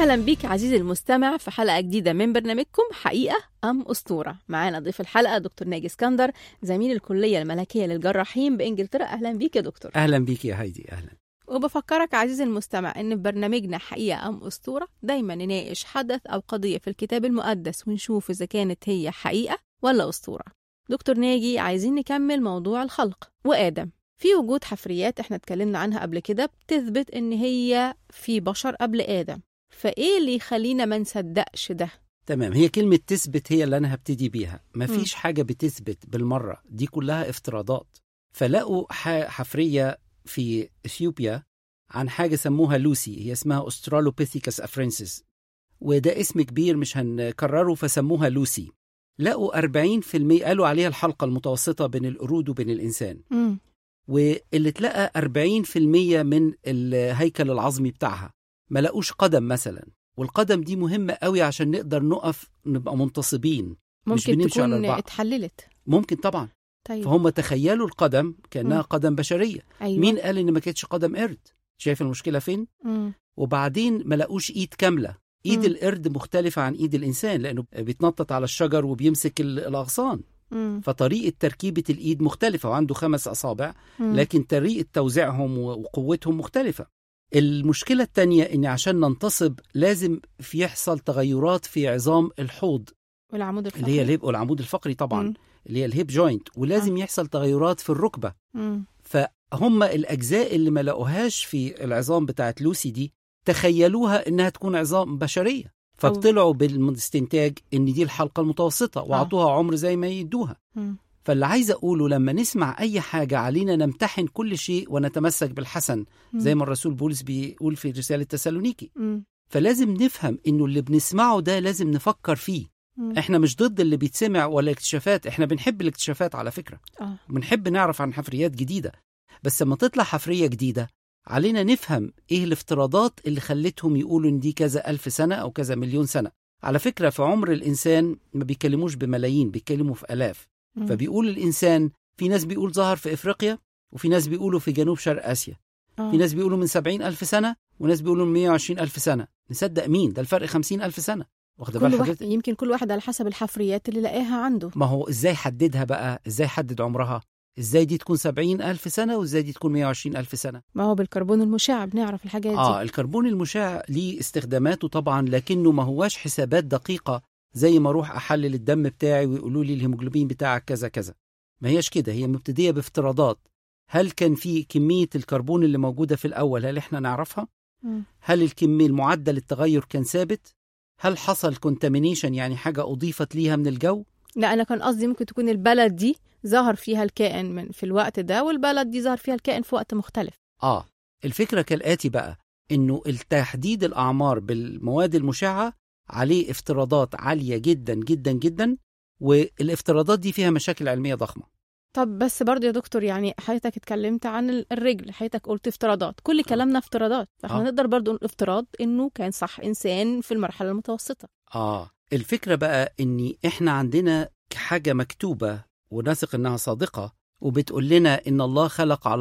أهلا بيك عزيزي المستمع في حلقة جديدة من برنامجكم حقيقة أم أسطورة معانا ضيف الحلقة دكتور ناجي اسكندر زميل الكلية الملكية للجراحين بإنجلترا أهلا بيك يا دكتور اهلا بيك يا هايدي اهلا وبفكرك عزيزي المستمع إن في برنامجنا حقيقة أم أسطورة دايما نناقش حدث أو قضية في الكتاب المقدس ونشوف إذا كانت هي حقيقة ولا أسطورة دكتور ناجي عايزين نكمل موضوع الخلق وآدم في وجود حفريات احنا اتكلمنا عنها قبل كده بتثبت ان هي في بشر قبل آدم فايه اللي يخلينا ما نصدقش ده تمام هي كلمة تثبت هي اللي أنا هبتدي بيها مفيش حاجة بتثبت بالمرة دي كلها افتراضات فلقوا ح- حفرية في إثيوبيا عن حاجة سموها لوسي هي اسمها أسترالوبيثيكس أفرنسيس وده اسم كبير مش هنكرره فسموها لوسي لقوا 40% قالوا عليها الحلقة المتوسطة بين القرود وبين الإنسان مم. واللي اتلقى 40% من الهيكل العظمي بتاعها ما لقوش قدم مثلا والقدم دي مهمة قوي عشان نقدر نقف نبقى منتصبين ممكن بنمشي على تكون البعض. اتحللت ممكن طبعا طيب فهم تخيلوا القدم كأنها مم. قدم بشرية أيوة. مين قال إن ما كانتش قدم قرد شايف المشكلة فين مم. وبعدين ما لقوش إيد كاملة إيد مم. القرد مختلفة عن إيد الإنسان لأنه بيتنطط على الشجر وبيمسك ال- الأغصان مم. فطريقة تركيبة الإيد مختلفة وعنده خمس أصابع مم. لكن طريقة توزيعهم و- وقوتهم مختلفة المشكلة التانية إن عشان ننتصب لازم في يحصل تغيرات في عظام الحوض والعمود الفقري اللي هي الهيب والعمود الفقري طبعا مم. اللي هي الهيب جوينت ولازم يحصل تغيرات في الركبة مم. فهم الأجزاء اللي ما لقوهاش في العظام بتاعت لوسي دي تخيلوها إنها تكون عظام بشرية فطلعوا بالاستنتاج إن دي الحلقة المتوسطة وعطوها عمر زي ما يدوها مم. فاللي عايز أقوله لما نسمع أي حاجة علينا نمتحن كل شيء ونتمسك بالحسن مم. زي ما الرسول بولس بيقول في رسالة تسالونيكي مم. فلازم نفهم إنه اللي بنسمعه ده لازم نفكر فيه مم. إحنا مش ضد اللي بيتسمع ولا الاكتشافات إحنا بنحب الاكتشافات على فكرة اه بنحب نعرف عن حفريات جديدة بس لما تطلع حفرية جديدة علينا نفهم إيه الافتراضات اللي خلتهم يقولوا إن دي كذا ألف سنة أو كذا مليون سنة على فكرة في عمر الإنسان ما بيتكلموش بملايين بيتكلموا في آلاف مم. فبيقول الإنسان في ناس بيقول ظهر في إفريقيا وفي ناس بيقولوا في جنوب شرق آسيا آه. في ناس بيقولوا من سبعين ألف سنة وناس بيقولوا من 120 ألف سنة نصدق مين ده الفرق خمسين ألف سنة واخد كل بال واحد حضرتك يمكن كل واحد على حسب الحفريات اللي لقاها عنده ما هو إزاي حددها بقى إزاي حدد عمرها إزاي دي تكون سبعين ألف سنة وإزاي دي تكون 120 ألف سنة ما هو بالكربون المشع بنعرف الحاجات آه دي الكربون المشع ليه استخداماته طبعا لكنه ما هواش حسابات دقيقة زي ما أروح أحلل الدم بتاعي ويقولوا لي الهيموجلوبين بتاعك كذا كذا ما هياش كده هي مبتدية بافتراضات هل كان في كمية الكربون اللي موجودة في الأول هل إحنا نعرفها؟ مم. هل الكمية المعدل التغير كان ثابت؟ هل حصل كونتامينيشن يعني حاجة أضيفت ليها من الجو؟ لا انا كان قصدي ممكن تكون البلد دي ظهر فيها الكائن من في الوقت ده والبلد دي ظهر فيها الكائن في وقت مختلف آه الفكرة كالآتي بقى إنه التحديد الأعمار بالمواد المشعة عليه افتراضات عالية جدا جدا جدا والافتراضات دي فيها مشاكل علمية ضخمة طب بس برضه يا دكتور يعني حضرتك اتكلمت عن ال- الرجل حضرتك قلت افتراضات كل كلامنا افتراضات فاحنا آه. نقدر برضه نقول افتراض انه كان صح انسان في المرحله المتوسطه آه الفكرة بقى إن إحنا عندنا حاجة مكتوبة ونثق إنها صادقة وبتقول لنا إن الله خلق على